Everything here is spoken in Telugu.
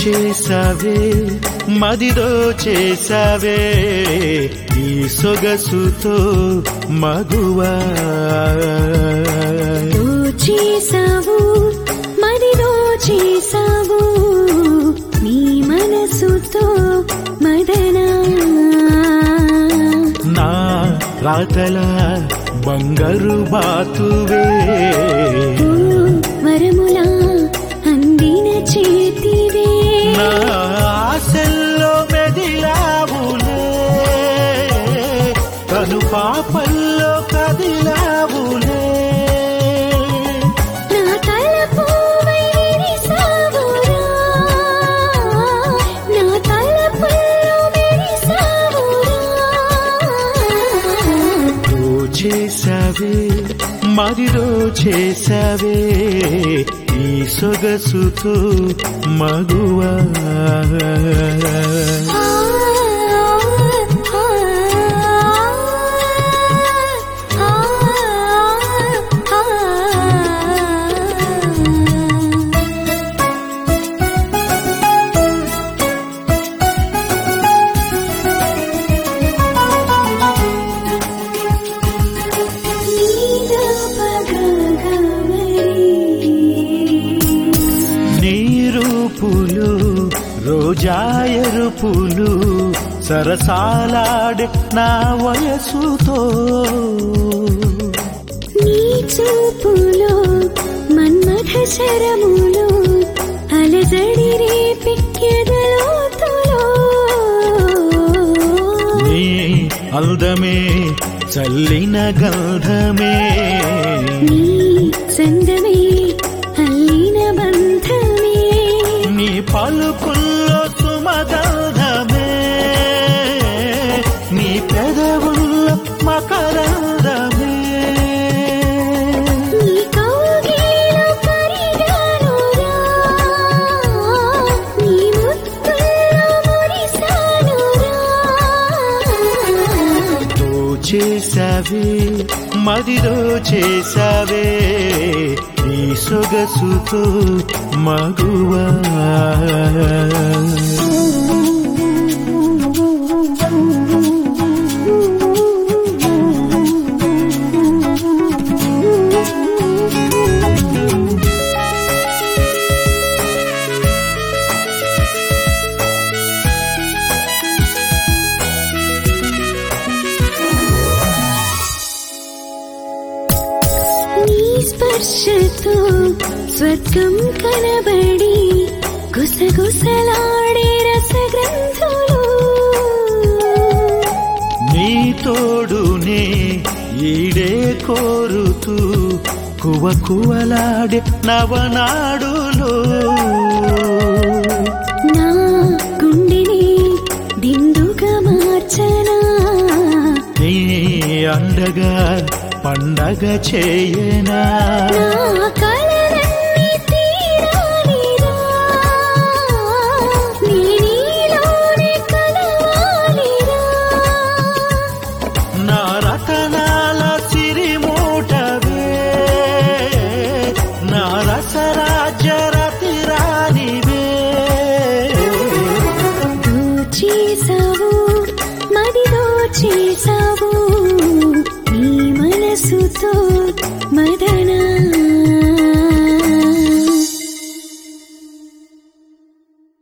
చేసావే మదిదో చేసావే ఈ సొగసుతో మగువా చేసావు మరిదో చేసావు నీ మనసుతో మదనా నా రాతల బంగారు బాతువే ఓ వరములా అందిన చేతివే నా ఆశల్లో మెదిలావులే కను పాపల్లో కదిలావులే నా తలపువై విరిసావురా నా తలపుల్లో విరిసావురా ఓ చేసావే మదిలో చేసావే ఈ సొగసుతో మగువా నీ రూపులు రోజాయరుపులు సరసాలాడే నా వయసుతో నీ చూపులో మన్మథ శరములో అలజడి రేపెక్కెదలోతులో నీ అల్దమే చల్లిన గంధమే నీ సందమే అల్లిన బంధమే నీ పలుకుల్లో సుమగంధమే నీ పెదవుల్లో మకరందమే నీ కౌగిలిలో కరిగానురా నీ ముత్తుల్లో మురిసానురా తో చేసావే మదిలో చేసావే ఈ సొగసుతో మగువా నీ స్పర్శతో స్వర్గం కనబడి గుసగుసలాడే రసగ్రంథులు నీ తోడునే ఈడే కోరుతూ కువ కువలాడే నవనాడులో నా గుండెని దిండుగా మార్చనా నీ అండగా పండగ చేయనా నా కలలన్నీ తీరాలిరా నీ నీలోనే కలవాలిరా నా రతనాల సిరిమూటవే నా రసరాజ్య రతిరానివే చేసావు మదిలో చేసావు నీ మనసుతో మదనా